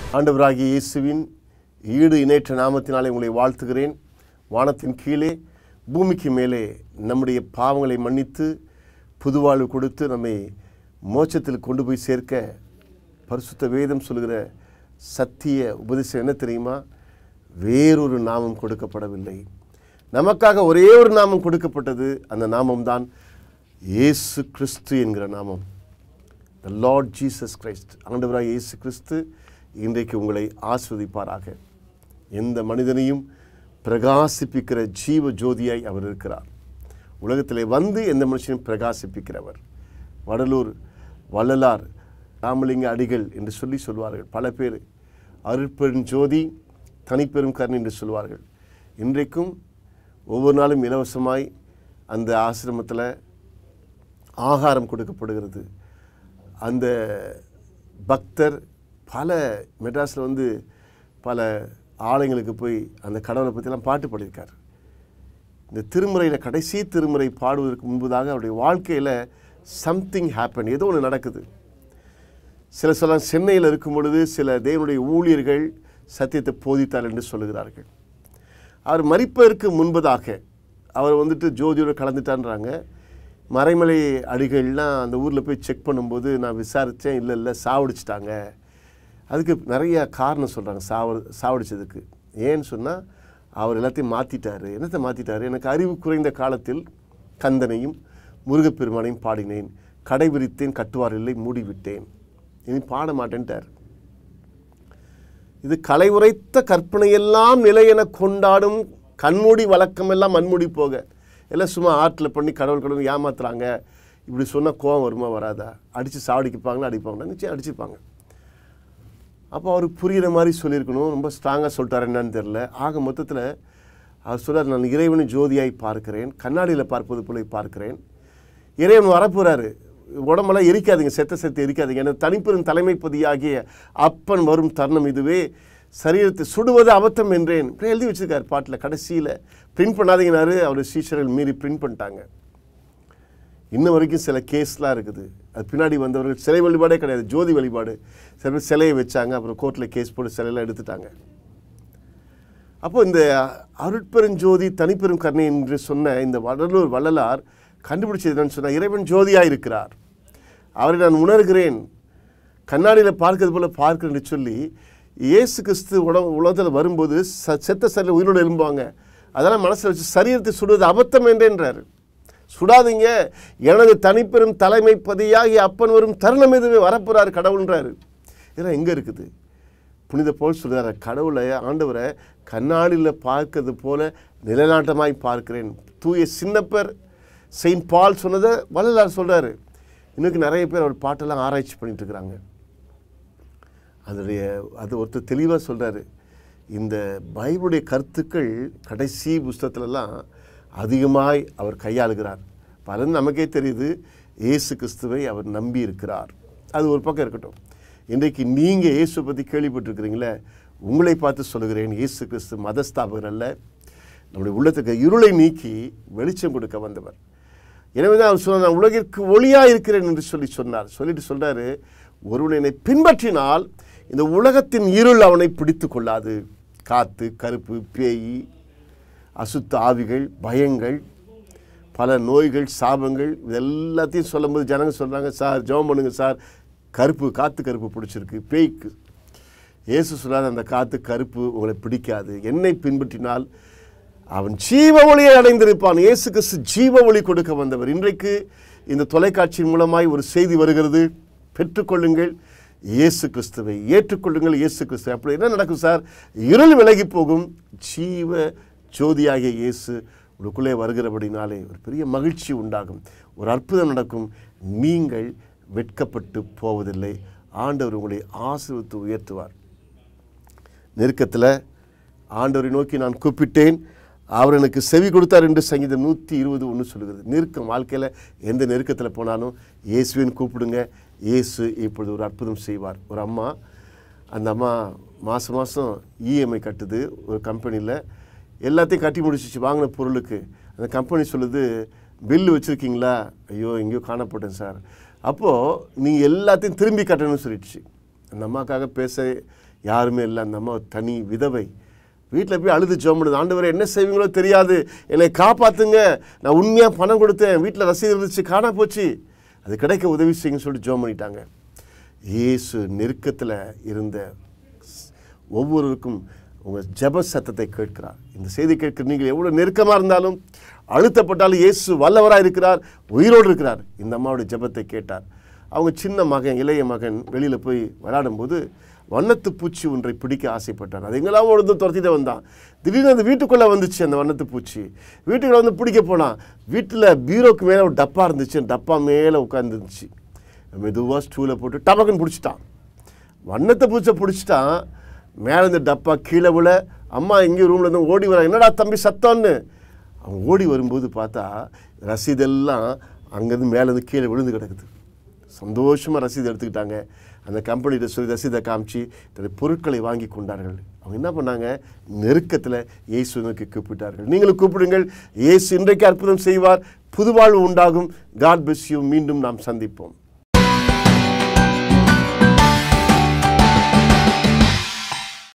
ஆண்டவராகிய இயேசுவின் ஈடு இணைற்ற நாமத்தினாலே உங்களை வாழ்த்துகிறேன் வானத்தின் கீழே பூமிக்கு மேலே நம்முடைய பாவங்களை மன்னித்து புதுவாழ்வு கொடுத்து நம்மை மோட்சத்தில் கொண்டு போய் சேர்க்க பரிசுத்த வேதம் சொல்கிற சத்திய உபதேசம் என்ன தெரியுமா வேறொரு நாமம் கொடுக்கப்படவில்லை நமக்காக ஒரே ஒரு நாமம் கொடுக்கப்பட்டது அந்த நாமம்தான் இயேசு கிறிஸ்து என்கிற நாமம் த லார்ட் ஜீசஸ் கிரைஸ்ட் ஆண்டவராக இயேசு கிறிஸ்து இன்றைக்கு உங்களை ஆஸ்வதிப்பாராக எந்த மனிதனையும் பிரகாசிப்பிக்கிற ஜீவ ஜோதியாய் அவர் இருக்கிறார் உலகத்திலே வந்து எந்த மனுஷனையும் பிரகாசிப்பிக்கிறவர் வடலூர் வள்ளலார் ராமலிங்க அடிகள் என்று சொல்லி சொல்வார்கள் பல பேர் அருட்பெரும் ஜோதி தனிப்பெரும் கருணை என்று சொல்வார்கள் இன்றைக்கும் ஒவ்வொரு நாளும் இலவசமாய் அந்த ஆசிரமத்தில் ஆகாரம் கொடுக்கப்படுகிறது அந்த பக்தர் பல மெட்ராஸில் வந்து பல ஆலயங்களுக்கு போய் அந்த கடவுளை பற்றிலாம் பாட்டு பாடியிருக்கார் இந்த திருமுறையில் கடைசி திருமுறை பாடுவதற்கு முன்பதாக அவருடைய வாழ்க்கையில் சம்திங் ஹேப்பன் ஏதோ ஒன்று நடக்குது சில சொல்ல சென்னையில் இருக்கும் பொழுது சில தேவனுடைய ஊழியர்கள் சத்தியத்தை போதித்தார் என்று சொல்லுகிறார்கள் அவர் மறிப்பதற்கு முன்பதாக அவர் வந்துட்டு ஜோதியோட கலந்துட்டான்றாங்க மறைமலை அடிகள்லாம் அந்த ஊரில் போய் செக் பண்ணும்போது நான் விசாரித்தேன் இல்லை இல்லை சாவடிச்சிட்டாங்க அதுக்கு நிறைய காரணம் சொல்கிறாங்க சாவ சாவடிச்சதுக்கு ஏன்னு சொன்னால் அவர் எல்லாத்தையும் மாற்றிட்டாரு என்னத்தை மாற்றிட்டாரு எனக்கு அறிவு குறைந்த காலத்தில் கந்தனையும் முருகப்பெருமானையும் பாடினேன் கடை விரித்தேன் கட்டுவார் இல்லை மூடிவிட்டேன் இனி பாட மாட்டேன்ட்டார் இது கலை உரைத்த கற்பனையெல்லாம் நிலையென கொண்டாடும் கண்மூடி வழக்கமெல்லாம் மண்மூடி போக எல்லாம் சும்மா ஆற்றில் பண்ணி கடவுள் கடவுள் ஏமாத்துறாங்க இப்படி சொன்னால் கோவம் வருமா வராதா அடித்து சாவடிக்குப்பாங்களா அடிப்பாங்களா நிச்சயம் அடிச்சுப்பாங்க அப்போ அவருக்கு புரிகிற மாதிரி சொல்லியிருக்கணும் ரொம்ப ஸ்ட்ராங்காக சொல்லிட்டார் என்னன்னு தெரில ஆக மொத்தத்தில் அவர் சொல்றார் நான் இறைவனை ஜோதியாய் பார்க்கிறேன் கண்ணாடியில் பார்ப்பது போல பார்க்கிறேன் இறைவன் வரப்போகிறாரு உடம்பெல்லாம் எரிக்காதீங்க செத்த செத்து எரிக்காதீங்க எனக்கு தனிப்பெரும் தலைமைப்பதியாகிய அப்பன் வரும் தருணம் இதுவே சரீரத்தை சுடுவது அபத்தம் என்றேன் இப்படி எழுதி வச்சிருக்காரு பாட்டில் கடைசியில் பிரிண்ட் பண்ணாதீங்கனாரு அவர் சீஷர்கள் மீறி பிரிண்ட் பண்ணிட்டாங்க இன்ன வரைக்கும் சில கேஸ்லாம் இருக்குது அது பின்னாடி வந்தவர்கள் சிலை வழிபாடே கிடையாது ஜோதி வழிபாடு சில பேர் சிலையை வச்சாங்க அப்புறம் கோர்ட்டில் கேஸ் போட்டு சிலையெல்லாம் எடுத்துட்டாங்க அப்போ இந்த அருட்பெருஞ்சோதி தனிப்பெரும் கருணை என்று சொன்ன இந்த வடலூர் வள்ளலார் கண்டுபிடிச்சது என்னன்னு சொன்னால் இறைவன் ஜோதியாக இருக்கிறார் அவரை நான் உணர்கிறேன் கண்ணாடியில் பார்க்கிறது போல பார்க்கிறேன்னு சொல்லி இயேசு கிறிஸ்து உட உலகத்தில் வரும்போது ச செத்த சரி உயிரோடு எழும்புவாங்க அதெல்லாம் மனசில் வச்சு சரீரத்தை சுடுவது அபத்தம் என்றேன்றார் சுடாதீங்க எனது தனிப்பெரும் தலைமை பதியாகி அப்பன் வரும் தருணம் எதுவே வரப்போறாரு கடவுள்ன்றாரு இதெல்லாம் எங்கே இருக்குது புனித போல் சொல்கிறார் கடவுளை ஆண்டவரை கண்ணாடியில் பார்க்கறது போல நிலநாட்டமாய் பார்க்கிறேன் தூய சின்னப்பர் செயின்ட் பால் சொன்னதை வள்ளலார் சொல்கிறாரு இன்னைக்கு நிறைய பேர் அவர் பாட்டெல்லாம் ஆராய்ச்சி பண்ணிட்டு இருக்கிறாங்க அதனுடைய அது ஒருத்தர் தெளிவாக சொல்கிறாரு இந்த பைபிளுடைய கருத்துக்கள் கடைசி புஸ்தகத்துலலாம் அதிகமாய் அவர் கையாளுகிறார் பலன் நமக்கே தெரியுது இயேசு கிறிஸ்துவை அவர் நம்பி இருக்கிறார் அது ஒரு பக்கம் இருக்கட்டும் இன்றைக்கு நீங்கள் இயேசு பற்றி கேள்விப்பட்டிருக்கிறீங்களே உங்களை பார்த்து சொல்லுகிறேன் இயேசு கிறிஸ்து மதஸ்தாபகர் அல்ல நம்முடைய உள்ளத்துக்கு இருளை நீக்கி வெளிச்சம் கொடுக்க வந்தவர் எனவே தான் அவர் சொன்னார் நான் உலகிற்கு ஒளியாக இருக்கிறேன் என்று சொல்லி சொன்னார் சொல்லிட்டு சொல்கிறாரு ஒருவன் என்னை பின்பற்றினால் இந்த உலகத்தின் இருள் அவனை பிடித்து கொள்ளாது காத்து கருப்பு பேய் அசுத்த ஆவிகள் பயங்கள் பல நோய்கள் சாபங்கள் இது எல்லாத்தையும் சொல்லும்போது ஜனங்க சொல்கிறாங்க சார் ஜெபம் பண்ணுங்க சார் கருப்பு காத்து கருப்பு பிடிச்சிருக்கு பேய்க்கு இயேசு சொல்லாத அந்த காத்து கருப்பு உங்களை பிடிக்காது என்னை பின்பற்றினால் அவன் ஜீவ ஒளியை அடைந்திருப்பான் இயேசு கிறிஸ்து ஜீவ ஒளி கொடுக்க வந்தவர் இன்றைக்கு இந்த தொலைக்காட்சியின் மூலமாய் ஒரு செய்தி வருகிறது பெற்றுக்கொள்ளுங்கள் இயேசு கிறிஸ்துவை ஏற்றுக்கொள்ளுங்கள் இயேசு கிறிஸ்துவை அப்படி என்ன நடக்கும் சார் இருள் விலகி போகும் ஜீவ ஜோதியாகிய இயேசு உங்களுக்குள்ளே வருகிறபடினாலே ஒரு பெரிய மகிழ்ச்சி உண்டாகும் ஒரு அற்புதம் நடக்கும் நீங்கள் வெட்கப்பட்டு போவதில்லை ஆண்டவர் உங்களை ஆசீர்வித்து உயர்த்துவார் நெருக்கத்தில் ஆண்டவரை நோக்கி நான் கூப்பிட்டேன் அவர் எனக்கு செவி கொடுத்தார் என்று சங்கீதம் நூற்றி இருபது ஒன்று சொல்லுகிறது நெருக்கம் வாழ்க்கையில் எந்த நெருக்கத்தில் போனாலும் இயேசுவின் கூப்பிடுங்க இயேசு இப்பொழுது ஒரு அற்புதம் செய்வார் ஒரு அம்மா அந்த அம்மா மாதம் மாதம் இஎம்ஐ கட்டுது ஒரு கம்பெனியில் எல்லாத்தையும் கட்டி முடிச்சிச்சு வாங்கின பொருளுக்கு அந்த கம்பெனி சொல்லுது பில்லு வச்சுருக்கீங்களா ஐயோ எங்கேயோ காணப்பட்டேன் சார் அப்போது நீங்கள் எல்லாத்தையும் திரும்பி கட்டணும்னு சொல்லிடுச்சு அந்த அம்மாக்காக பேச யாருமே இல்லை அந்த அம்மா தனி விதவை வீட்டில் போய் அழுது ஜோம் பண்ணுது ஆண்டவரே என்ன செய்வீங்களோ தெரியாது என்னை காப்பாற்றுங்க நான் உண்மையாக பணம் கொடுத்தேன் வீட்டில் ரசீது இருந்துச்சு காணா போச்சு அது கிடைக்க உதவி செய்யுங்கன்னு சொல்லிட்டு ஜோம் பண்ணிட்டாங்க இயேசு நெருக்கத்தில் இருந்த ஒவ்வொருவருக்கும் உங்கள் ஜெப சத்தத்தை கேட்கிறார் இந்த செய்தி கேட்கிற நீங்கள் எவ்வளோ நெருக்கமாக இருந்தாலும் அழுத்தப்பட்டாலும் இயேசு வல்லவராக இருக்கிறார் உயிரோடு இருக்கிறார் இந்த அம்மாவுடைய ஜெபத்தை கேட்டார் அவங்க சின்ன மகன் இளைய மகன் வெளியில் போய் விளையாடும்போது வண்ணத்து பூச்சி ஒன்றை பிடிக்க ஆசைப்பட்டான் அது எங்கெல்லாம் ஒழுந்து துரத்திட்டு வந்தான் திடீர்னு அந்த வீட்டுக்குள்ளே வந்துச்சு அந்த வண்ணத்து பூச்சி வீட்டுக்குள்ளே வந்து பிடிக்க போனான் வீட்டில் பீரோக்கு மேலே ஒரு டப்பா இருந்துச்சு அந்த டப்பா மேலே உட்காந்துருந்துச்சு மெதுவாக ஸ்டூலை போட்டு டபக்குன்னு பிடிச்சிட்டான் வண்ணத்தை பூச்சை பிடிச்சிட்டான் மேலே இந்த டப்பா கீழே விழ அம்மா எங்கேயும் ரூமில் இருந்து ஓடி வர என்னடா தம்பி சத்தம்னு அவன் ஓடி வரும்போது பார்த்தா ரசீதெல்லாம் அங்கேருந்து மேலேருந்து கீழே விழுந்து கிடக்குது சந்தோஷமாக ரசீது எடுத்துக்கிட்டாங்க அந்த கம்பெனிகிட்ட சொல்லி ரசீதை காமிச்சு தன்னுடைய பொருட்களை வாங்கி கொண்டார்கள் அவங்க என்ன பண்ணாங்க நெருக்கத்தில் இயேசு நோக்கி கூப்பிட்டார்கள் நீங்களும் கூப்பிடுங்கள் இயேசு இன்றைக்கு அற்புதம் செய்வார் புதுவாழ்வு உண்டாகும் காட் பிளஸ் யூ மீண்டும் நாம் சந்திப்போம்